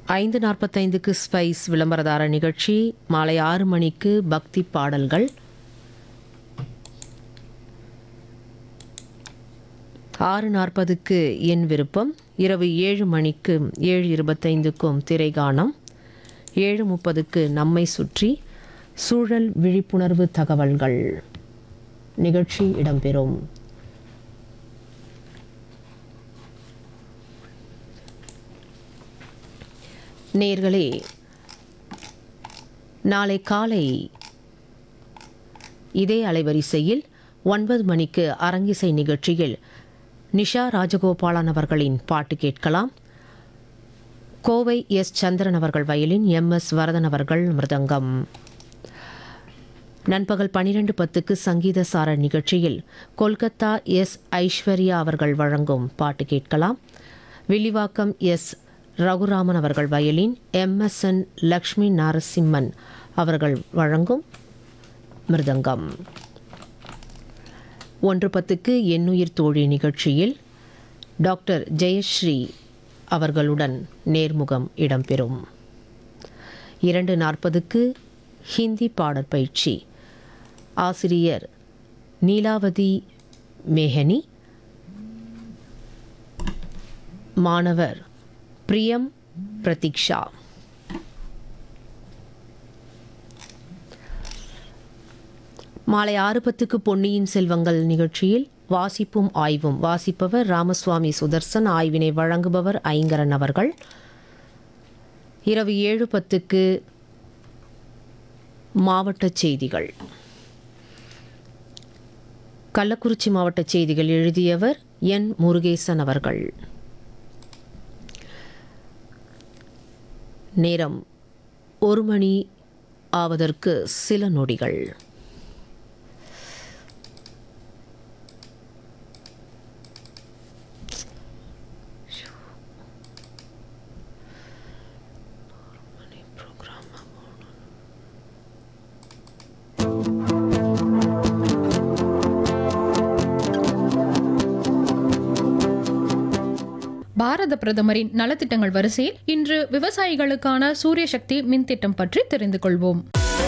ஐந்து நாற்பத்தைந்துக்கு ஸ்பைஸ் விளம்பரதார நிகழ்ச்சி மாலை ஆறு மணிக்கு பக்தி பாடல்கள் ஆறு நாற்பதுக்கு என் விருப்பம் இரவு ஏழு மணிக்கு ஏழு இருபத்தைந்துக்கும் திரைகானம் ஏழு முப்பதுக்கு நம்மை சுற்றி சூழல் விழிப்புணர்வு தகவல்கள் நிகழ்ச்சி இடம்பெறும் நேர்களே நாளை காலை இதே அலைவரிசையில் ஒன்பது மணிக்கு அரங்கிசை நிகழ்ச்சியில் நிஷா ராஜகோபாலன் அவர்களின் பாட்டு கேட்கலாம் கோவை எஸ் சந்திரன் அவர்கள் வயலின் எம் எஸ் வரதன் அவர்கள் மிருதங்கம் நண்பகல் பனிரெண்டு பத்துக்கு சங்கீத சார நிகழ்ச்சியில் கொல்கத்தா எஸ் ஐஸ்வர்யா அவர்கள் வழங்கும் பாட்டு கேட்கலாம் வில்லிவாக்கம் எஸ் ரகுராமன் அவர்கள் வயலின் எம்எஸ்என் லக்ஷ்மி நரசிம்மன் அவர்கள் வழங்கும் மிருதங்கம் ஒன்று பத்துக்கு எண்ணுயிர் தோழி நிகழ்ச்சியில் டாக்டர் ஜெயஸ்ரீ அவர்களுடன் நேர்முகம் இடம்பெறும் இரண்டு நாற்பதுக்கு ஹிந்தி பாடற் பயிற்சி ஆசிரியர் நீலாவதி மேஹனி மாணவர் பிரியம் பிரதீக்ஷா மாலை ஆறு பத்துக்கு பொன்னியின் செல்வங்கள் நிகழ்ச்சியில் வாசிப்பும் ஆய்வும் வாசிப்பவர் ராமசுவாமி சுதர்சன் ஆய்வினை வழங்குபவர் ஐங்கரன் அவர்கள் இரவு ஏழு பத்துக்கு மாவட்ட செய்திகள் கள்ளக்குறிச்சி மாவட்ட செய்திகள் எழுதியவர் என் முருகேசன் அவர்கள் நேரம் ஒரு மணி ஆவதற்கு சில நொடிகள் பாரத பிரதமரின் நலத்திட்டங்கள் வரிசையில் இன்று விவசாயிகளுக்கான சூரிய சக்தி மின் திட்டம் பற்றி தெரிந்து கொள்வோம்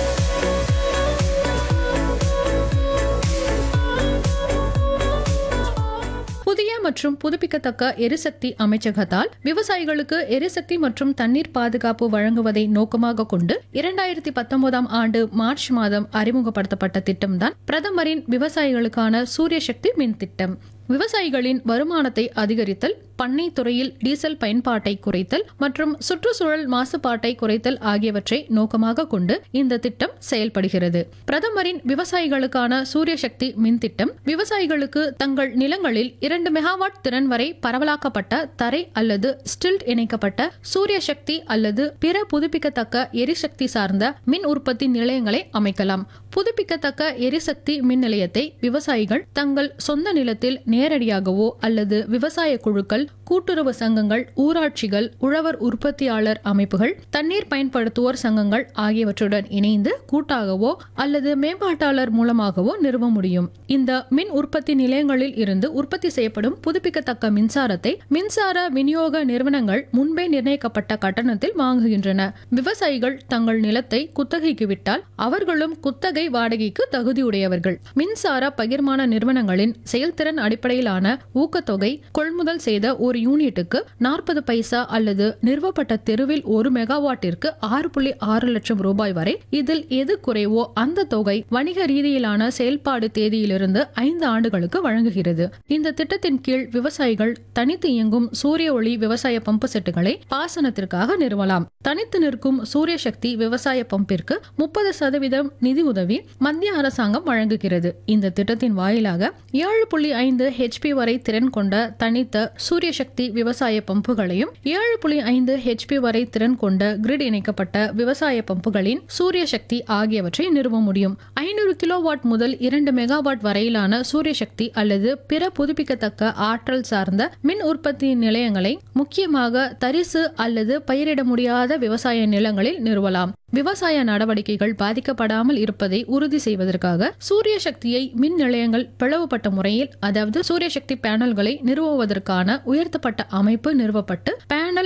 புதிய மற்றும் புதுப்பிக்கத்தக்க எரிசக்தி அமைச்சகத்தால் விவசாயிகளுக்கு எரிசக்தி மற்றும் தண்ணீர் பாதுகாப்பு வழங்குவதை நோக்கமாக கொண்டு இரண்டாயிரத்தி பத்தொன்பதாம் ஆண்டு மார்ச் மாதம் அறிமுகப்படுத்தப்பட்ட திட்டம்தான் பிரதமரின் விவசாயிகளுக்கான சூரிய சக்தி மின் திட்டம் விவசாயிகளின் வருமானத்தை அதிகரித்தல் பண்ணை துறையில் டீசல் பயன்பாட்டை குறைத்தல் மற்றும் சுற்றுச்சூழல் மாசுபாட்டை குறைத்தல் ஆகியவற்றை நோக்கமாக கொண்டு இந்த திட்டம் செயல்படுகிறது பிரதமரின் விவசாயிகளுக்கான சூரிய சக்தி மின் திட்டம் விவசாயிகளுக்கு தங்கள் நிலங்களில் இரண்டு மெகாவாட் திறன் வரை பரவலாக்கப்பட்ட தரை அல்லது ஸ்டில்ட் இணைக்கப்பட்ட சூரிய சக்தி அல்லது பிற புதுப்பிக்கத்தக்க எரிசக்தி சார்ந்த மின் உற்பத்தி நிலையங்களை அமைக்கலாம் புதுப்பிக்கத்தக்க எரிசக்தி மின் நிலையத்தை விவசாயிகள் தங்கள் சொந்த நிலத்தில் நேரடியாகவோ அல்லது விவசாய குழுக்கள் கூட்டுறவு சங்கங்கள் ஊராட்சிகள் உழவர் உற்பத்தியாளர் அமைப்புகள் தண்ணீர் பயன்படுத்துவோர் சங்கங்கள் ஆகியவற்றுடன் இணைந்து கூட்டாகவோ அல்லது மேம்பாட்டாளர் மூலமாகவோ நிறுவ முடியும் இந்த மின் உற்பத்தி நிலையங்களில் இருந்து உற்பத்தி செய்யப்படும் புதுப்பிக்கத்தக்க மின்சாரத்தை மின்சார விநியோக நிறுவனங்கள் முன்பே நிர்ணயிக்கப்பட்ட கட்டணத்தில் வாங்குகின்றன விவசாயிகள் தங்கள் நிலத்தை குத்தகைக்கு விட்டால் அவர்களும் குத்தகை வாடகைக்கு தகுதியுடையவர்கள் மின்சார பகிர்மான நிறுவனங்களின் செயல்திறன் அடிப்படையிலான ஊக்கத்தொகை கொள்முதல் செய்த ஒரு யூனிட்டுக்கு நாற்பது பைசா அல்லது நிறுவப்பட்ட தெருவில் ஒரு மெகாவாட்டிற்கு ஆறு புள்ளி ஆறு லட்சம் ரூபாய் வரை இதில் எது குறைவோ அந்த தொகை வணிக ரீதியிலான செயல்பாடு தேதியிலிருந்து ஐந்து ஆண்டுகளுக்கு வழங்குகிறது இந்த திட்டத்தின் கீழ் விவசாயிகள் தனித்து இயங்கும் சூரிய ஒளி விவசாய பம்பு செட்டுகளை பாசனத்திற்காக நிறுவலாம் தனித்து நிற்கும் சூரிய சக்தி விவசாய பம்பிற்கு முப்பது சதவீதம் நிதி உதவி மத்திய அரசாங்கம் வழங்குகிறது இந்த திட்டத்தின் வாயிலாக ஏழு புள்ளி ஐந்து ஹெச்பி வரை திறன் கொண்ட தனித்த சூரிய சக்தி விவசாய பம்புகளையும் ஏழு புள்ளி ஐந்து ஹெச்பி வரை திறன் கொண்ட கிரிட் இணைக்கப்பட்ட விவசாய பம்புகளின் சூரிய சக்தி ஆகியவற்றை நிறுவ முடியும் ஐநூறு கிலோவாட் முதல் இரண்டு மெகாவாட் வரையிலான சூரிய சக்தி அல்லது பிற புதுப்பிக்கத்தக்க ஆற்றல் சார்ந்த மின் உற்பத்தி நிலையங்களை முக்கியமாக தரிசு அல்லது பயிரிட முடியாத விவசாய நிலங்களில் நிறுவலாம் விவசாய நடவடிக்கைகள் பாதிக்கப்படாமல் இருப்பதை உறுதி செய்வதற்காக சூரிய சக்தியை மின் நிலையங்கள் பிளவுபட்ட முறையில் அதாவது சூரிய சக்தி பேனல்களை நிறுவுவதற்கான உயர்த்தப்பட்ட அமைப்பு நிறுவப்பட்டு பேனல்